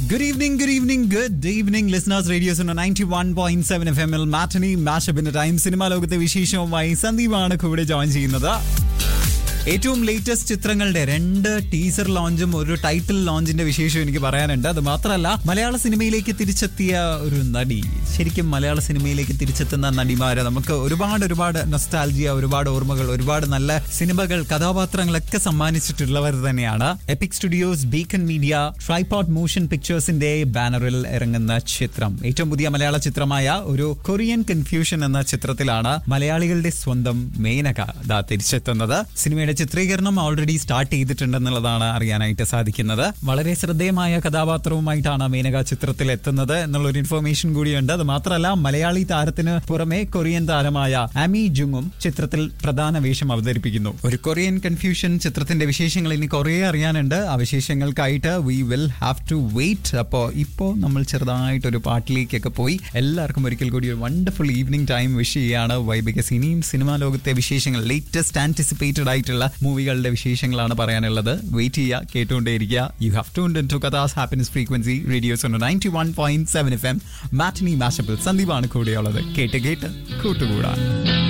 good evening good evening good evening listeners radio's ninety one point seven F എമ്മിൽ matinee മാഷപ്പിന്റെ time cinema ലോകത്തെ വിശേഷവുമായി സന്ദീപാണ് കൂടെ join ചെയ്യുന്നത് ഏറ്റവും ലേറ്റസ്റ്റ് ചിത്രങ്ങളുടെ രണ്ട് ടീസർ ലോഞ്ചും ഒരു ടൈറ്റിൽ ലോഞ്ചിന്റെ വിശേഷം എനിക്ക് പറയാനുണ്ട് അത് മാത്രമല്ല മലയാള സിനിമയിലേക്ക് തിരിച്ചെത്തിയ ഒരു നടി ശരിക്കും മലയാള സിനിമയിലേക്ക് തിരിച്ചെത്തുന്ന നടിമാരെ നമുക്ക് ഒരുപാട് ഒരുപാട് നൊസ്റ്റാൽജിയ ഒരുപാട് ഓർമ്മകൾ ഒരുപാട് നല്ല സിനിമകൾ കഥാപാത്രങ്ങളൊക്കെ സമ്മാനിച്ചിട്ടുള്ളവർ തന്നെയാണ് epic studios beacon media tripod motion പിക്ചേഴ്സിന്റെ ബാനറിൽ ഇറങ്ങുന്ന ചിത്രം ഏറ്റവും പുതിയ മലയാള ചിത്രമായ ഒരു കൊറിയൻ കൺഫ്യൂഷൻ എന്ന ചിത്രത്തിലാണ് മലയാളികളുടെ സ്വന്തം മേനക ദാ തിരിച്ചെത്തുന്നത് സിനിമയുടെ ചിത്രീകരണം ഓൾറെഡി സ്റ്റാർട്ട് ചെയ്തിട്ടുണ്ടെന്നുള്ളതാണ് അറിയാനായിട്ട് സാധിക്കുന്നത് വളരെ ശ്രദ്ധേയമായ കഥാപാത്രവുമായിട്ടാണ് മേനക ചിത്രത്തിൽ എത്തുന്നത് എന്നുള്ളൊരു ഇൻഫർമേഷൻ കൂടിയുണ്ട് അത് മാത്രമല്ല മലയാളി താരത്തിന് പുറമെ കൊറിയൻ താരമായ ആമി ജുങ്ങും ചിത്രത്തിൽ പ്രധാന വേഷം അവതരിപ്പിക്കുന്നു ഒരു കൊറിയൻ കൺഫ്യൂഷൻ ചിത്രത്തിന്റെ വിശേഷങ്ങൾ ഇനി കുറേ അറിയാനുണ്ട് ആ വിശേഷങ്ങൾക്കായിട്ട് we will have to wait അപ്പോൾ ഇപ്പോൾ നമ്മൾ ചെറുതായിട്ട് ഒരു പാട്ടിലേക്കൊക്കെ പോയി എല്ലാവർക്കും ഒരിക്കൽ കൂടി ഒരു വണ്ടർഫുൾ ഈവനിങ് ടൈം വിഷ് ചെയ്യാണ് വൈ ബിക്കസ് ഇനിയും സിനിമാ ലോകത്തെ വിശേഷങ്ങൾ ലേറ്റസ്റ്റ് ആന്റിസിപ്പേറ്റഡ് ആയിട്ടുള്ള മൂവികളുടെ വിശേഷങ്ങളാണ് പറയാനുള്ളത് വെയിറ്റ് ചെയ്യുക കേട്ടുകൊണ്ടേയിരിക്കുക യു ഹാവ് ടു ടു കഥാസ് happiness frequency radio's ninety one point seven F M matinee മാഷപ്പിൽ സന്ദീപാണ് കൂടെയുള്ളത് കേട്ട് കേട്ട് കൂട്ടുകൂടാൻ